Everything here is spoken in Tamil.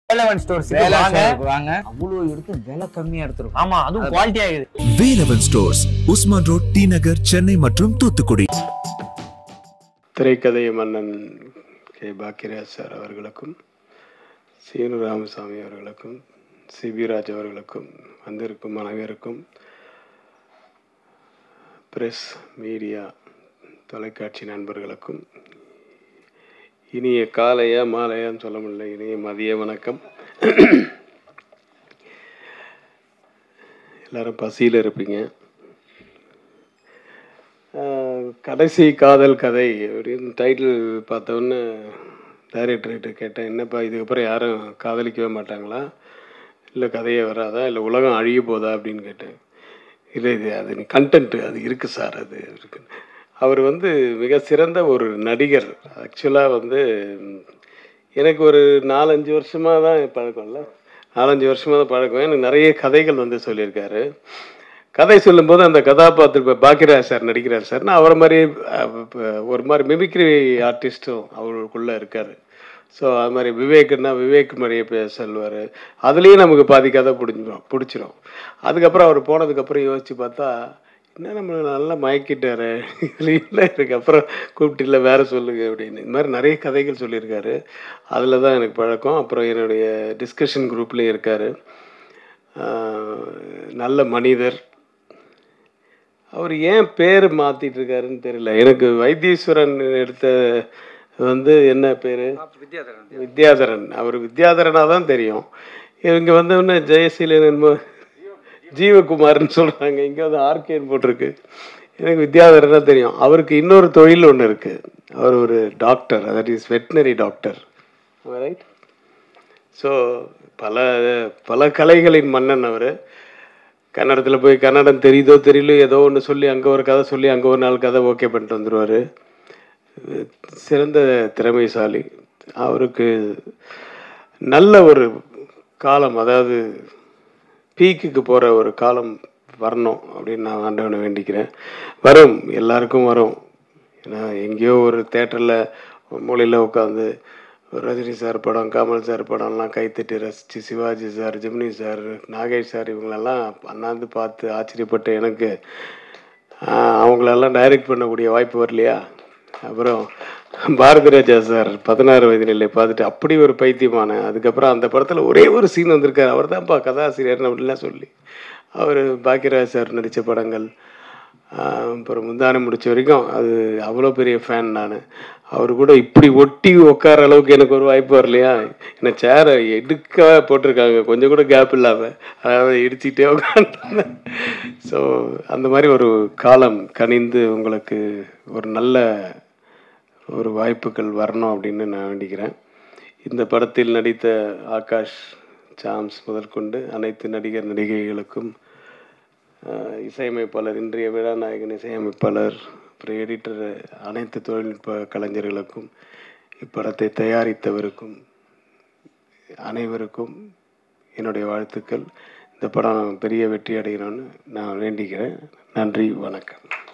வேலவன் ஸ்டோர்ஸ் வேலை வாங்க ஸ்டோருக்கு வாங்க அவ்வளவு எடுத்து விலை கம்மியா எடுத்துருக்கோம் ஆமா அதுவும் குவாலிட்டியா இருக்குது Velavan stores Usman road T Nagar Chennai மற்றும் தூத்துக்குடி திரைக்கதை மன்னன் கே பாக்கியராஜ் சார் அவர்களுக்கும் சீனு ராமசாமி அவர்களுக்கும் சிபிராஜ் அவர்களுக்கும் வந்திருக்கும் அனைவருக்கும் பிரஸ் மீடியா தொலைக்காட்சி நண்பர்களுக்கும் இனிய காலையா மாலையான்னு சொல்ல முடியல இனிய மதிய வணக்கம் எல்லாரும் பசியில் இருப்பீங்க ஆஹ் கடைசி காதல் கதை அப்படின்னு டைட்டில் பார்த்தோன்னே டைரக்டர்கிட்ட கேட்டேன் என்னப்பா இதுக்கப்புறம் யாரும் காதலிக்கவே மாட்டாங்களா இல்லை கதையே வராதா இல்லை உலகம் அழிய போதா அப்படின்னு கேட்டேன் இல்லை இது அது கண்டென்ட்டு அது இருக்குது சார் அது இருக்கு அவர் வந்து மிக சிறந்த ஒரு நடிகர் ஆக்சுவலாக வந்து ம், எனக்கு ஒரு நாலஞ்சு வருஷமாக தான் பழக்கம்ல நாலஞ்சு வருஷமாக தான் பழக்கம் எனக்கு நிறைய கதைகள் வந்து சொல்லியிருக்காரு கதை சொல்லும்போது அந்த கதாபாத்திரம் இப்போ பாக்கியராஜ் சார் நடிக்கிறார் சார் நான் அவரை மாதிரி அஹ், இப்ப ஒரு மாதிரி மிமிக்ரி ஆர்டிஸ்ட்டும் அவருக்குள்ளே இருக்கார் ஸோ அது மாதிரி விவேக்குன்னா விவேக் மாதிரியே பேச சொல்லுவார் அதுலேயும் நமக்கு பாதி கதை பிடிச்சிரும் பிடிச்சிரும் அதுக்கப்புறம் அவர் போனதுக்கப்புறம் யோசித்து பார்த்தா என்ன நம்மளை நல்லா மயக்கிட்டாரு இதில் இல்லை இருக்கு அப்புறம் கூப்பிட்டு இல்லை வேறு சொல்லுங்க அப்படின்னு இந்த மாதிரி நிறைய கதைகள் சொல்லியிருக்காரு அதில் தான் எனக்கு பழக்கம் அப்புறம் என்னுடைய டிஸ்கஷன் குரூப்லேயும் இருக்கார் நல்ல மனிதர் அவர் ஏன் பேர் மாத்திட்டு இருக்காருன்னு தெரியல எனக்கு வைத்தீஸ்வரன் எடுத்த வந்து என்ன பேர் வித்யாதரன் அவர் வித்யாதரனாக தான் தெரியும் இவங்க வந்தவொடனே ஜெயசீலன் என்னமோ ஜீவகுமார்னு சொல்கிறாங்க இங்கே வந்து ஆர்கேன்னு போட்டிருக்கு எனக்கு வித்யாதரனாக தெரியும் அவருக்கு இன்னொரு தொழில் ஒன்று இருக்குது அவர் ஒரு doctor that is veterinary doctor right so பல பல கலைகளின் மன்னன் அவர் கன்னடத்தில் போய் கன்னடம் தெரியுதோ தெரியலையோ ஏதோ ஒன்று சொல்லி அங்கே ஒரு கதை சொல்லி அங்கே ஒரு நாலு கதை ஓகே பண்ணிட்டு வந்துடுவார் சிறந்த திறமைசாலி அவருக்கு நல்ல ஒரு காலம் அதாவது பீக்குக்கு போகிற ஒரு காலம் வரணும் அப்படின்னு நான் ஆண்டவனை வேண்டிக்கிறேன் வரும் எல்லாருக்கும் வரும் ஏன்னா எங்கேயோ ஒரு தேட்டரில் மூலையில் உட்காந்து ஒரு ரஜினி சார் படம் கமல் சார் படம்லாம் கைத்தட்டி ரசித்து Sivaji sir Gemini sir Nagesh sir இவங்களெல்லாம் அண்ணாந்து பார்த்து ஆச்சரியப்பட்ட எனக்கு ஆஹ், அவங்களெல்லாம் டைரக்ட் பண்ணக்கூடிய வாய்ப்பு வரலையா அப்புறம் பாரதி ராஜா சார் பதினாறு வயது நிலை பார்த்துட்டு அப்படி ஒரு பைத்தியமான அதுக்கப்புறம் அந்த படத்தில் ஒரே ஒரு சீன் வந்திருக்காரு அவர் தான்ப்பா கதாசிரியர் அப்படின்லாம் சொல்லி அவர் பாக்கியராஜ் சார் நடித்த படங்கள் ஆஹ் அப்புறம் முந்தானம் முடிச்ச வரைக்கும் அது அவ்வளோ பெரிய ஃபேன் நான் அவர் கூட இப்படி ஒட்டி உட்கார அளவுக்கு எனக்கு ஒரு வாய்ப்பு வரலையா என்ன சேரை எடுக்க போட்டிருக்காங்க கொஞ்சம் கூட கேப் இல்லாமல் அதாவது இடிச்சிட்டே உட்காந்துருந்தேன் ஸோ அந்த மாதிரி ஒரு காலம் கனிந்து உங்களுக்கு ஒரு நல்ல ஒரு வாய்ப்புகள் வரணும் அப்படின்னு நான் வேண்டிக்கிறேன் இந்த படத்தில் நடித்த ஆகாஷ் சாம்ஸ் முதற்கொண்டு அனைத்து நடிகர் நடிகைகளுக்கும் ஆஹ் இசையமைப்பாளர் இன்றைய விழாநாயகன் இசையமைப்பாளர் அப்புறம் எடிட்டர் அனைத்து தொழில்நுட்ப கலைஞர்களுக்கும் இப்படத்தை தயாரித்தவருக்கும் அனைவருக்கும் என்னுடைய வாழ்த்துக்கள் இந்த படம் பெரிய வெற்றி அடையணும்னு நான் வேண்டிக்கிறேன் நன்றி வணக்கம்